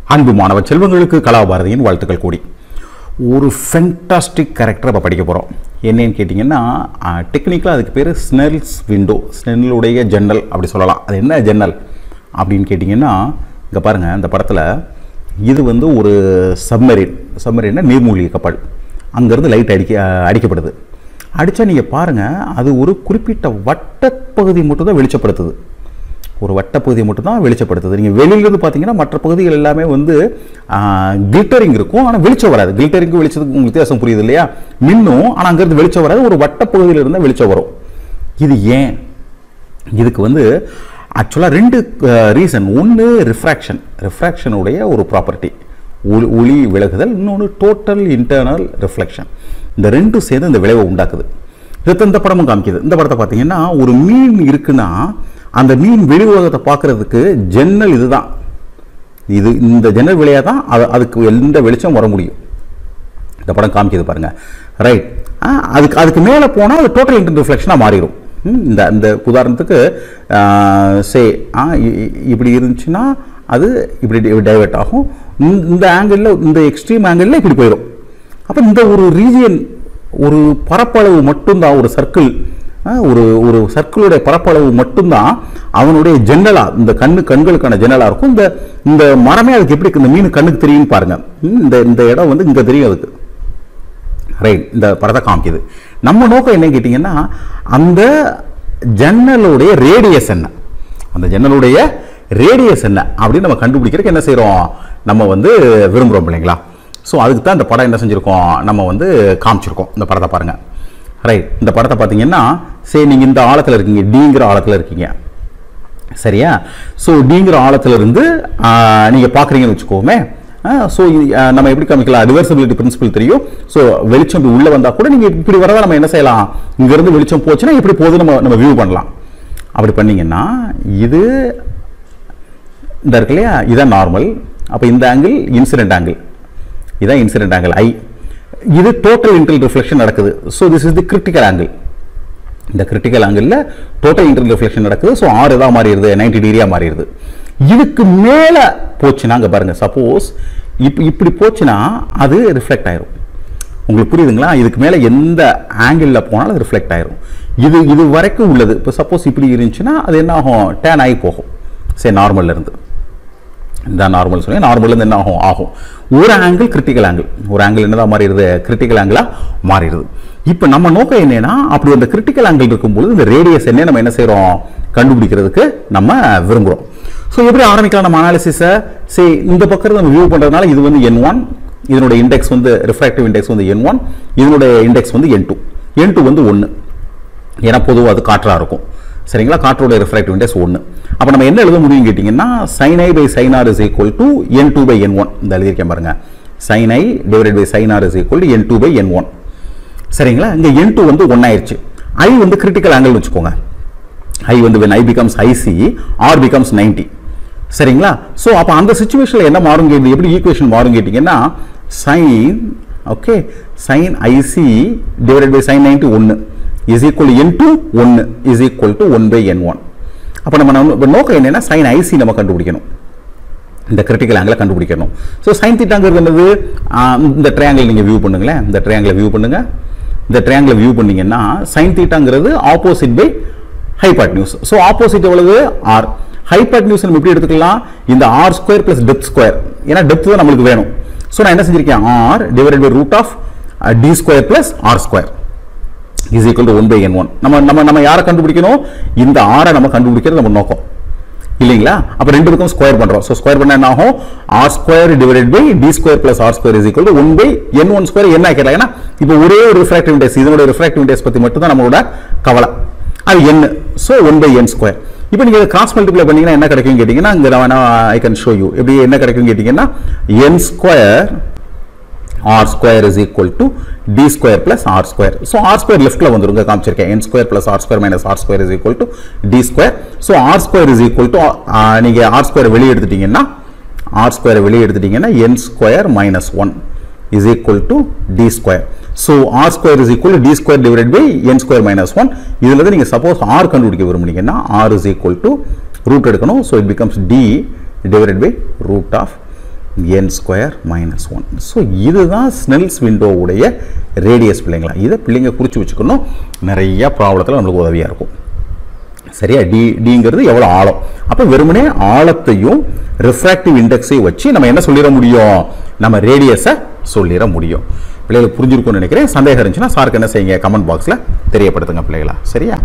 அன்பு மாணவ செல்வங்களுக்கு கலாபாரதியின் வாழ்த்துக்கள் கூடி ஒரு ஃபென்டாஸ்டிக் கேரக்டர் இப்போ படிக்க போகிறோம் என்னன்னு கேட்டிங்கன்னா டெக்னிக்கலாக அதுக்கு பேர் ஸ்னெல்ஸ் விண்டோ ஸ்னெல்லுடைய ஜன்னல் அப்படி சொல்லலாம் அது என்ன ஜன்னல் அப்படின்னு கேட்டிங்கன்னா இங்கே பாருங்கள் இந்த படத்தில் இது வந்து ஒரு சப்மரீன் சப்மரீன்னா நீர்மூழ்கி கப்பல் அங்கேருந்து லைட் அடிக்க அடிக்கப்படுது அடித்தா நீங்கள் பாருங்கள் அது ஒரு குறிப்பிட்ட வட்டப்பகுதி மட்டும் தான் வெளிச்சப்படுத்துது ஒரு வட்டப்பகுதியை மட்டும் தான் வெளிச்சப்படுத்துது நீங்கள் வெளியிலிருந்து பார்த்தீங்கன்னா மற்ற பகுதிகள் எல்லாமே வந்து கில்டரிங் இருக்கும் ஆனால் வெளிச்சம் வராது கில்டரிங்கும் வெளிச்சத்துக்கு உங்களுக்கு வித்தியாசம் புரியுது இல்லையா மின்னும் ஆனால் அங்கேருந்து வெளிச்சம் வராது ஒரு வட்டப்பகுதியில் இருந்தால் வெளிச்சம் வரும் இது ஏன் இதுக்கு வந்து ஆக்சுவலாக ரெண்டு ரீசன் ஒன்று ரிஃப்ராக்ஷன் ரிஃப்ராக்ஷனுடைய ஒரு ப்ராப்பர்ட்டி ஒளி ஒளி விலகுதல் இன்னொன்று டோட்டல் இன்டர்னல் ரிஃப்ளெக்ஷன் இந்த ரெண்டும் சேர்ந்து இந்த விளைவை உண்டாக்குது இதை இந்த படமும் காமிக்குது இந்த படத்தை பார்த்தீங்கன்னா ஒரு மீன் இருக்குன்னா அந்த மீன் வெளி உலகத்தை பார்க்கறதுக்கு ஜன்னல் இதுதான் இது இந்த ஜன்னல் வழியாக தான் அது அதுக்கு எந்த வெளிச்சம் வர முடியும் இந்த படம் காமிக்குது பாருங்க ரைட் அதுக்கு அதுக்கு மேலே போனால் அது டோட்டல் இன்டர் ரிஃப்ளெக்ஷனாக மாறிடும் ம், இந்த இந்த உதாரணத்துக்கு சே இப்படி இருந்துச்சுன்னா அது இப்படி டைவெர்ட் ஆகும் இந்த- இந்த ஆங்கிளில் இந்த எக்ஸ்ட்ரீம் ஆங்கிளில் இப்படி போயிடும் அப்போ இந்த ஒரு ரீஜியன் ஒரு பரப்பளவு மட்டும்தான் ஒரு சர்க்கிள் ஒரு ஒரு சர்க்கிளுடைய பரப்பளவு மட்டும்தான் அவனுடைய ஜன்னலா இந்த கண்ணு கண்களுக்கான ஜன்னலா இருக்கும் இந்த இந்த மரமே அதுக்கு எப்படி இருக்கு? இந்த மீன் கண்ணுக்கு தெரியும் பாருங்க ம், இந்த இந்த இடம் வந்து இங்க தெரியும் அதுக்கு ரைட் இந்த படத்தை காமிக்குது நம்ம நோக்கம் என்ன கேட்டிங்கன்னா அந்த ஜன்னலுடைய ரேடியஸ் என்ன அந்த ஜன்னலுடைய ரேடியஸ் என்ன அப்படின்னு நம்ம கண்டுபிடிக்கிறதுக்கு என்ன செய்கிறோம் நம்ம வந்து விரும்புகிறோம் இல்லைங்களா ஸோ அதுக்கு தான் இந்த படம் என்ன செஞ்சுருக்கோம் நம்ம வந்து காமிச்சிருக்கோம் இந்த படத்தை பாருங்கள் ரைட் இந்த படத்தை பார்த்தீங்கன்னா சரி நீங்கள் இந்த ஆழத்தில் இருக்கீங்க டிங்கிற ஆழத்தில் இருக்கீங்க சரியா ஸோ டிங்கிற ஆழத்துல இருந்து நீங்கள் பார்க்குறீங்கன்னு வச்சுக்கோமே ஸோ நம்ம எப்படி காமிக்கலாம் ரிவர்சபிலிட்டி பிரின்சிபல் தெரியும் ஸோ வெளிச்சம் இப்படி உள்ளே வந்தால் கூட நீங்கள் இப்படி வரதா நம்ம என்ன செய்யலாம் இங்கேருந்து வெளிச்சம் போச்சுன்னா இப்படி போகுது நம்ம நம்ம வியூ பண்ணலாம் அப்படி பண்ணீங்கன்னா இது இந்த இருக்கு இல்லையா இதான் நார்மல் அப்போ இந்த ஆங்கிள் இன்சிடென்ட் ஆங்கிள் இதான் இன்சிடென்ட் ஆங்கிள் ஐ இது டோட்டல் இன்டெல் ரிஃப்ளெக்ஷன் நடக்குது so this is the critical angle இந்த கிரிட்டிக்கல் ஆங்கிளில் டோட்டல் இன்டர் ரிஃப்ளெக்ஷன் நடக்குது ஸோ ஆறு எதாக மாறிடுது 90 டிகிரியாக மாறிடுது இதுக்கு மேலே போச்சுன்னா அங்கே பாருங்கள் சப்போஸ் இப்போ இப்படி போச்சுன்னா அது ரிஃப்ளெக்ட் ஆயிரும் உங்களுக்கு புரியுதுங்களா இதுக்கு மேலே எந்த ஆங்கிளில் போனாலும் அது ரிஃப்ளெக்ட் ஆயிரும் இது இது வரைக்கும் உள்ளது இப்போ சப்போஸ் இப்படி இருந்துச்சுன்னா அது என்ன ஆகும் டேன் ஆகி போகும் சரி நார்மல்ல இருந்து இந்த நார்மல் சொல்லி நார்மல்லேருந்து என்ன ஆகும் ஆகும் ஒரு ஆங்கிள் கிரிட்டிக்கல் ஆங்கிள் ஒரு ஆங்கிள் என்னதான் மாறிடுது கிரிட்டிக்கல் ஆங்கிளாக மாறிடுது இப்போ நம்ம நோக்கம் என்னன்னா அப்படி அந்த கிரிட்டிக்கல் ஆங்கிள் இருக்கும்பொழுது இந்த ரேடியஸ் என்ன நம்ம என்ன செய்கிறோம் கண்டுபிடிக்கிறதுக்கு நம்ம விரும்புகிறோம் ஸோ எப்படி ஆரம்பிக்கலாம் நம்ம அனாலிசிஸை சரி இந்த பக்கம் நம்ம வியூ பண்ணுறதுனால இது வந்து என் ஒன் இதனுடைய இண்டெக்ஸ் வந்து ரிஃப்ராக்டிவ் இண்டெக்ஸ் வந்து என் ஒன் இதனுடைய இண்டெக்ஸ் வந்து என் டூ என் டூ வந்து ஒன்று ஏன்னா பொதுவாக அது காற்றாக இருக்கும் சரிங்களா காற்றோட ரிஃப்ராக்டிவ் இண்டெக்ஸ் ஒன்று அப்போ நம்ம என்ன எழுத முடியும் கேட்டிங்கன்னா sin i by sin r is equal to n two by n one இந்த எழுதியிருக்கேன் பாருங்க sin i divided by sin r is equal to n two by n one சரிங்களா இங்கே என் டூ வந்து ஒன் ஆயிடுச்சு ஐ வந்து கிரிட்டிக்கல் ஆங்கிள் வச்சுக்கோங்க ஐ வந்து when i becomes ic r becomes 90 சரிங்களா ஸோ அப்போ அந்த சுச்சுவேஷனில் என்ன மாறும் கேட்டு எப்படி ஈக்குவேஷன் மாறும் கேட்டிங்கன்னா sine okay sine i c divided by sine ninety ஒன்று இஸ் ஈக்குவல் என் டூ ஒன்று is equal to one by n one அப்போ நம்ம நம்ம இப்ப நோக்கம் என்னன்னா சைன் ஐசி நம்ம கண்டுபிடிக்கணும் இந்த கிரிட்டிக்கல் ஆங்கிளை கண்டுபிடிக்கணும் ஸோ சைன் தீட்டாங்கிறது என்னது ஆஹ் இந்த ட்ரையாங்கிள் நீங்கள் வியூ பண்ணுங்களேன் இந்த ட்ரையாங்கிளை வியூ பண்ணுங்க இந்த ட்ரையாங்கிளை வியூ பண்ணீங்கன்னா சைன் தீட்டாங்கிறது opposite by hypotenuse so opposite எவ்வளவு ஆர் ஹைபாட்னியூஸ் நம்ம எப்படி எடுத்துக்கலாம் இந்த r square plus depth square ஏன்னா டெப்த் தான் நம்மளுக்கு வேணும் ஸோ நான் என்ன செஞ்சிருக்கேன் r divided by root of d square plus r square is equal to one by n one நம்ம நம்ம நம்ம யாரை கண்டுபிடிக்கணும் இந்த ஆரை நம்ம கண்டுபிடிக்கிறது நம்ம நோக்கம் இல்லைங்களா அப்போ ரெண்டு பக்கம் ஸ்கொயர் பண்றோம் ஸோ ஸ்கொயர் பண்ணா என்ன ஆகும் r square divided by d square plus r square is equal to one by n one square என்ன கேட்கலாம் ஏன்னா இப்போ ஒரே ஒரு ரிஃப்ராக்டிவ் இண்டெக்ஸ் இதனோட ரிஃப்ராக்டிவ் இண்டெக்ஸ் பற்றி மட்டும் தான் நம்மளோட கவலை அது n so one by n square இப்போ நீங்கள் கிராஸ் மல்டிப்ளை பண்ணீங்கன்னா என்ன கிடைக்கும் கேட்டிங்கன்னா இங்கே நான் ஐ கேன் ஷோ யூ எப்படி என்ன கிடைக்கும் கேட்டிங்கன்னா n square r square is equal to d square plus r square. So r square leftல வந்துருங்க காமிச்சிருக்கேன் n square plus r square minus r square is equal to d square. So r square is equal to ஆ, நீங்க r square வெளியே எடுத்துட்டீங்கன்னா r square வெளியே எடுத்துட்டீங்கன்னா n square minus 1 is equal to d square. So r square is equal to d square divided by n square minus 1. இதுல இருந்து நீங்க suppose r கண்டுபிடிக்க விரும்புனீங்கன்னா r is equal to root எடுக்கணும். So it becomes d divided by root of n square minus one so இதுதான் Snell's விண்டோவுடைய radius பிள்ளைங்களா இதை பிள்ளைங்க குறித்து வச்சுக்கணும் நிறைய ப்ராப்ளத்தில் நம்மளுக்கு உதவியாக இருக்கும் சரியா டி டிங்கிறது எவ்வளோ ஆழம் அப்போ வெறுமனே ஆழத்தையும் ரிஃப்ராக்டிவ் இண்டெக்ஸையும் வச்சு நம்ம என்ன சொல்லிட முடியும் நம்ம ரேடியஸை சொல்லிட முடியும் பிள்ளைகளுக்கு புரிஞ்சிருக்கும்னு நினைக்கிறேன் சந்தேகம் இருந்துச்சுன்னா சாருக்கு என்ன செய்யுங்க கமெண்ட் பாக்ஸில் தெரியப்படுத்துங்க பிள்ளைகளா சரியா